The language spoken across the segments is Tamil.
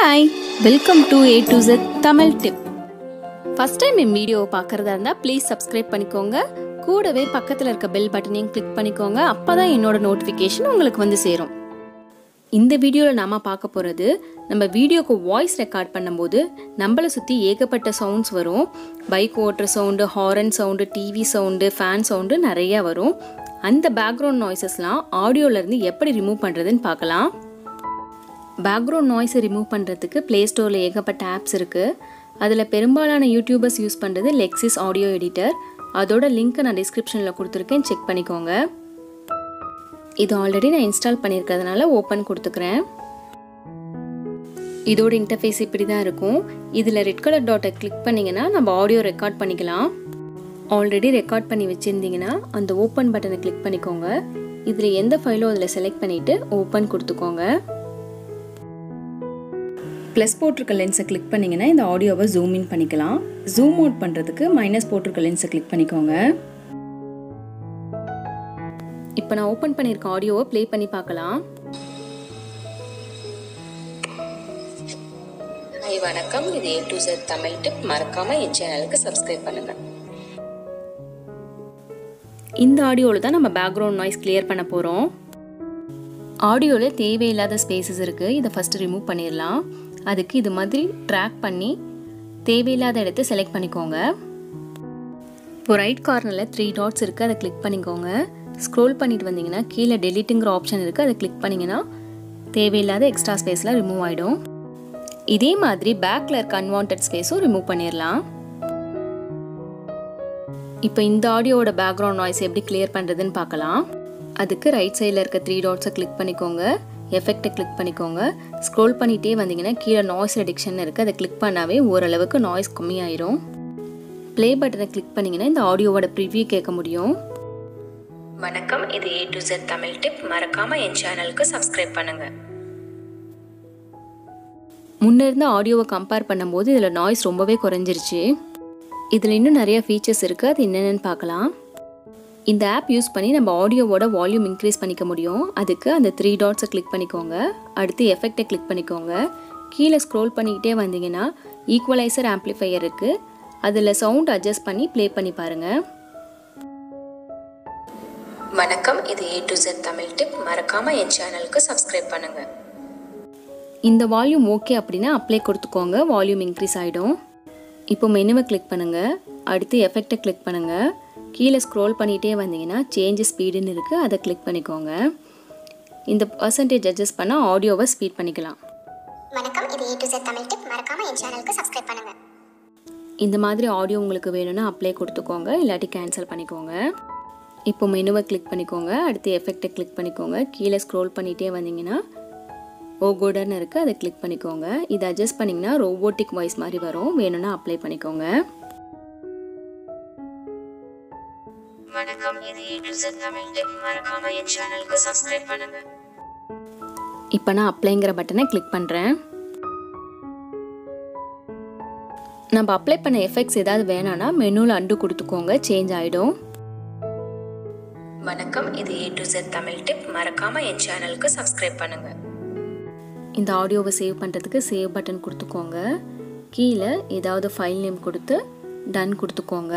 hi welcome to A to Z Tamil tip first time என் வீடியோவை பார்க்குறதா இருந்தால் ப்ளீஸ் சப்ஸ்கிரைப் பண்ணிக்கோங்க கூடவே பக்கத்தில் இருக்க பெல் பட்டனையும் கிளிக் பண்ணிக்கோங்க அப்போ தான் என்னோட நோட்டிஃபிகேஷன் உங்களுக்கு வந்து சேரும் இந்த வீடியோவில் நாம பார்க்க போகிறது நம்ம வீடியோக்கு வாய்ஸ் ரெக்கார்ட் பண்ணும்போது நம்மளை சுற்றி ஏகப்பட்ட சவுண்ட்ஸ் வரும் பைக் ஓட்டுற sound horn sound TV sound fan sound நிறையா வரும் அந்த பேக்ரவுண்ட் நாய்ஸஸ்லாம் ஆடியோலேருந்து எப்படி ரிமூவ் பண்ணுறதுன்னு பார்க்கலாம் பேக்ரவுண்ட் நாய்ஸை ரிமூவ் பண்ணுறதுக்கு ப்ளே ஸ்டோரில் ஏகப்பட்ட ஆப்ஸ் இருக்குது அதில் பெரும்பாலான யூடியூபர்ஸ் யூஸ் பண்ணுறது லெக்ஸிஸ் ஆடியோ எடிட்டர் அதோட லிங்க்கை நான் டிஸ்கிரிப்ஷனில் கொடுத்துருக்கேன் செக் பண்ணிக்கோங்க இது ஆல்ரெடி நான் இன்ஸ்டால் பண்ணியிருக்கிறதுனால ஓப்பன் கொடுத்துக்கிறேன் இதோட இன்டர்ஃபேஸ் இப்படி தான் இருக்கும் இதில் ரெட் கலர் டாட்டை கிளிக் பண்ணிங்கன்னா நம்ம ஆடியோ ரெக்கார்ட் பண்ணிக்கலாம் ஆல்ரெடி ரெக்கார்ட் பண்ணி வச்சுருந்தீங்கன்னா அந்த ஓப்பன் பட்டனை கிளிக் பண்ணிக்கோங்க இதில் எந்த ஃபைலோ அதில் செலக்ட் பண்ணிவிட்டு ஓப்பன் கொடுத்துக்கோங்க ப்ளஸ் போட்டிருக்க லென்ஸை கிளிக் பண்ணிங்கன்னா இந்த ஆடியோவை ஜூம் இன் பண்ணிக்கலாம் ஜூம் அவுட் பண்ணுறதுக்கு மைனஸ் போட்டிருக்க லென்ஸை கிளிக் பண்ணிக்கோங்க இப்போ நான் ஓப்பன் பண்ணியிருக்க ஆடியோவை ப்ளே பண்ணி பார்க்கலாம் ஹாய் வணக்கம் இது A to Z Tamil tip மறக்காம என் சேனலுக்கு சப்ஸ்கிரைப் பண்ணுங்க இந்த ஆடியோவில் தான் நம்ம பேக்ரவுண்ட் நாய்ஸ் கிளியர் பண்ண போகிறோம் ஆடியோவில் தேவையில்லாத ஸ்பேசஸ் இருக்குது இதை ஃபஸ்ட்டு ரிமூவ் பண்ணிடலாம் அதுக்கு இது மாதிரி ட்ராக் பண்ணி தேவையில்லாத இடத்த செலக்ட் பண்ணிக்கோங்க இப்போ ரைட் கார்னரில் த்ரீ டாட்ஸ் இருக்குது அதை கிளிக் பண்ணிக்கோங்க ஸ்க்ரோல் பண்ணிட்டு வந்தீங்கன்னா கீழே டெலிட்டுங்கிற ஆப்ஷன் இருக்குது அதை கிளிக் பண்ணிங்கன்னா தேவையில்லாத எக்ஸ்ட்ரா ஸ்பேஸ்லாம் ரிமூவ் ஆகிடும் இதே மாதிரி பேக்கில் இருக்க அன்வான்ட் ஸ்பேஸும் ரிமூவ் பண்ணிடலாம் இப்போ இந்த ஆடியோவோட பேக்ரவுண்ட் நாய்ஸ் எப்படி கிளியர் பண்ணுறதுன்னு பார்க்கலாம் அதுக்கு ரைட் சைடில் இருக்க த்ரீ டாட்ஸை கிளிக் பண்ணிக்கோங்க எஃபெக்டை கிளிக் பண்ணிக்கோங்க ஸ்க்ரோல் பண்ணிகிட்டே வந்தீங்கன்னா கீழே நாய்ஸ் ரெடிக்ஷன் இருக்குது அதை கிளிக் பண்ணாவே ஓரளவுக்கு நாய்ஸ் கம்மியாயிரும் ப்ளே பட்டனை கிளிக் பண்ணிங்கன்னா இந்த ஆடியோவோட ப்ரிவ்யூ கேட்க முடியும் வணக்கம் இது A to Z Tamil tip மறக்காம என் சேனலுக்கு சப்ஸ்கிரைப் பண்ணுங்க முன்ன இருந்த ஆடியோவை கம்பேர் பண்ணும்போது இதில் நாய்ஸ் ரொம்பவே குறைஞ்சிருச்சு இதில் இன்னும் நிறைய ஃபீச்சர்ஸ் இருக்குது அது என்னென்னு பார்க்கலாம் இந்த ஆப் யூஸ் பண்ணி நம்ம ஆடியோவோட வால்யூம் இன்க்ரீஸ் பண்ணிக்க முடியும் அதுக்கு அந்த த்ரீ டாட்ஸை கிளிக் பண்ணிக்கோங்க அடுத்து எஃபெக்டை கிளிக் பண்ணிக்கோங்க கீழே ஸ்க்ரோல் பண்ணிக்கிட்டே வந்தீங்கன்னா ஈக்குவலைசர் ஆம்ப்ளிஃபையர் இருக்குது அதில் சவுண்ட் அட்ஜஸ்ட் பண்ணி ப்ளே பண்ணி பாருங்கள் வணக்கம் இது A to Z Tamil tip மறக்காம என் சேனலுக்கு சப்ஸ்கிரைப் பண்ணுங்க இந்த வால்யூம் ஓகே அப்படின்னா அப்ளை கொடுத்துக்கோங்க வால்யூம் இன்க்ரீஸ் ஆகிடும் இப்போ மெனுவை கிளிக் பண்ணுங்கள் அடுத்து எஃபெக்டை கிளிக் பண்ணுங்கள் கீழே ஸ்க்ரோல் பண்ணிகிட்டே வந்தீங்கன்னா சேஞ்ச் ஸ்பீடுன்னு இருக்குது அதை கிளிக் பண்ணிக்கோங்க இந்த பர்சன்டேஜ் அட்ஜஸ்ட் பண்ணால் ஆடியோவை ஸ்பீட் பண்ணிக்கலாம் வணக்கம் இது A to Z Tamil tip மறக்காம என் சேனலுக்கு சப்ஸ்கிரைப் பண்ணுங்க இந்த மாதிரி ஆடியோ உங்களுக்கு வேணும்னா அப்ளை கொடுத்துக்கோங்க இல்லாட்டி கேன்சல் பண்ணிக்கோங்க இப்போ மெனுவை கிளிக் பண்ணிக்கோங்க அடுத்து எஃபெக்டை கிளிக் பண்ணிக்கோங்க கீழே ஸ்க்ரோல் பண்ணிகிட்டே வந்தீங்கன்னா ஓகோடர்னு இருக்குது அதை கிளிக் பண்ணிக்கோங்க இதை அட்ஜஸ்ட் பண்ணிங்கன்னா ரோபோட்டிக் வாய்ஸ் மாதிரி வரும் வேணும்னா அப்ளை பண்ணிக்கோங்க வணக்கம் இது A to Z Tamil tip மறக்காம என் சேனலுக்கு சப்ஸ்கிரைப் பண்ணுங்க இப்போ நான் அப்ளைங்கிற பட்டனை கிளிக் பண்ணுறேன் நம்ம அப்ளை பண்ண எஃபெக்ட்ஸ் ஏதாவது வேணான்னா மெனுவில் அண்டு கொடுத்துக்கோங்க சேஞ்ச் ஆகிடும் வணக்கம் இது A to Z Tamil tip மறக்காம என் சேனலுக்கு சப்ஸ்கிரைப் பண்ணுங்க இந்த ஆடியோவை சேவ் பண்ணுறதுக்கு சேவ் பட்டன் கொடுத்துக்கோங்க கீழே ஏதாவது ஃபைல் நேம் கொடுத்து டன் கொடுத்துக்கோங்க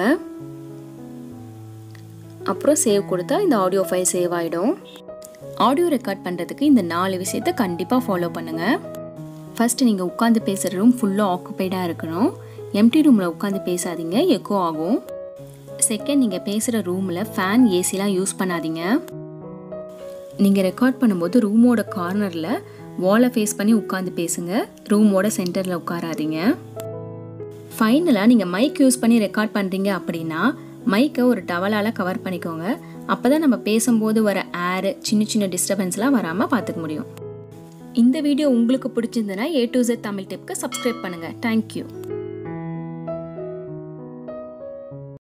அப்புறம் சேவ் கொடுத்தா இந்த ஆடியோ ஃபைல் சேவ் ஆகிடும் ஆடியோ ரெக்கார்ட் பண்ணுறதுக்கு இந்த நாலு விஷயத்தை கண்டிப்பாக ஃபாலோ பண்ணுங்கள் ஃபஸ்ட்டு நீங்கள் உட்காந்து பேசுகிற ரூம் ஃபுல்லாக ஆக்குப்பைடாக இருக்கணும் எம்டி ரூமில் உட்காந்து பேசாதீங்க எக்கோ ஆகும் செகண்ட் நீங்கள் பேசுகிற ரூமில் ஃபேன் ஏசிலாம் யூஸ் பண்ணாதீங்க நீங்கள் ரெக்கார்ட் பண்ணும்போது ரூமோட கார்னரில் வாலை ஃபேஸ் பண்ணி உட்காந்து பேசுங்க ரூமோட சென்டரில் உட்காராதீங்க ஃபைனலாக நீங்கள் மைக் யூஸ் பண்ணி ரெக்கார்ட் பண்ணுறீங்க அப்படின்னா மைக்கை ஒரு டவலால் கவர் பண்ணிக்கோங்க அப்போ தான் நம்ம பேசும்போது வர ஏர் சின்ன சின்ன டிஸ்டர்பன்ஸ்லாம் வராமல் பார்த்துக்க முடியும் இந்த வீடியோ உங்களுக்கு பிடிச்சிருந்ததுன்னா ஏ டு Z தமிழ் டிப்க்கு சப்ஸ்கிரைப் பண்ணுங்கள் தேங்க்யூ